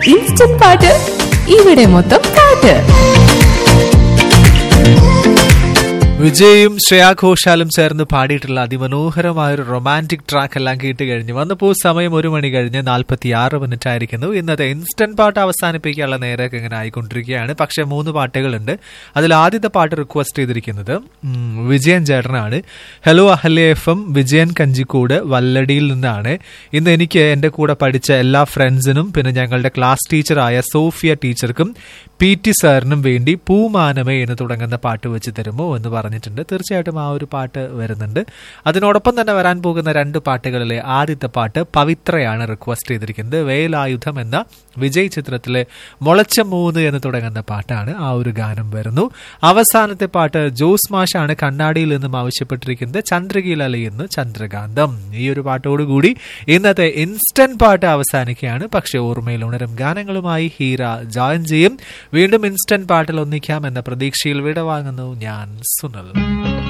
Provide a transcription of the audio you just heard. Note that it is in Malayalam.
ഇൻസ്റ്റന്റ് പാട്ട് ഇവിടെ മൊത്തം പാട്ട് വിജയും ശ്രേയാ ഘോഷാലും ചേർന്ന് പാടിയിട്ടുള്ള അതിമനോഹരമായ ഒരു റൊമാൻറ്റിക് ട്രാക്ക് എല്ലാം കേട്ട് കഴിഞ്ഞു വന്നപ്പോൾ സമയം ഒരു മണി കഴിഞ്ഞ് നാൽപ്പത്തി ആറ് മിനിറ്റ് ആയിരിക്കുന്നു ഇന്നത്തെ ഇൻസ്റ്റന്റ് പാട്ട് അവസാനിപ്പിക്കാനുള്ള നേരമൊക്കെ ഇങ്ങനെ ആയിക്കൊണ്ടിരിക്കുകയാണ് പക്ഷെ മൂന്ന് പാട്ടുകളുണ്ട് അതിൽ ആദ്യത്തെ പാട്ട് റിക്വസ്റ്റ് ചെയ്തിരിക്കുന്നത് ഉം, വിജയൻ ചേട്ടനാണ് hello Ahalya F M Vijayan Kanjikode വല്ലടിയിൽ നിന്നാണ് ഇന്ന് എനിക്ക് എൻ്റെ കൂടെ പഠിച്ച എല്ലാ ഫ്രണ്ട്സിനും പിന്നെ ഞങ്ങളുടെ ക്ലാസ് ടീച്ചറായ സോഫിയ ടീച്ചർക്കും പി ടി സാറിനും വേണ്ടി പൂമാനമേ എന്ന് തുടങ്ങുന്ന പാട്ട് വെച്ച് തരുമോ എന്ന് പറഞ്ഞിട്ടുണ്ട് തീർച്ചയായിട്ടും ആ ഒരു പാട്ട് വരുന്നുണ്ട് അതിനോടൊപ്പം തന്നെ വരാൻ പോകുന്ന രണ്ട് പാട്ടുകളിലെ ആദ്യത്തെ പാട്ട് പവിത്രയാണ് റിക്വസ്റ്റ് ചെയ്തിരിക്കുന്നത് വേലായുധം എന്ന വിജയ് ചിത്രത്തിലെ മുളച്ച മൂന്ന് എന്ന് തുടങ്ങുന്ന പാട്ടാണ് ആ ഒരു ഗാനം വരുന്നു അവസാനത്തെ പാട്ട് ജോസ് മാഷാണ് കണ്ണാടിയിൽ നിന്നും ആവശ്യപ്പെട്ടിരിക്കുന്നത് ചന്ദ്രകീൽ അലയുന്നു ചന്ദ്രകാന്തം ഈ ഒരു പാട്ടോടുകൂടി ഇന്നത്തെ ഇൻസ്റ്റന്റ് പാട്ട് അവസാനിക്കുകയാണ് പക്ഷെ ഓർമ്മയിൽ ഉണരും ഗാനങ്ങളുമായി ഹീര ജോയിൻ ചെയ്യും വീണ്ടും ഇൻസ്റ്റന്റ് പാട്ടിൽ ഒന്നിക്കാം എന്ന പ്രതീക്ഷയിൽ വിടവാങ്ങുന്നു ഞാൻ സുനൽ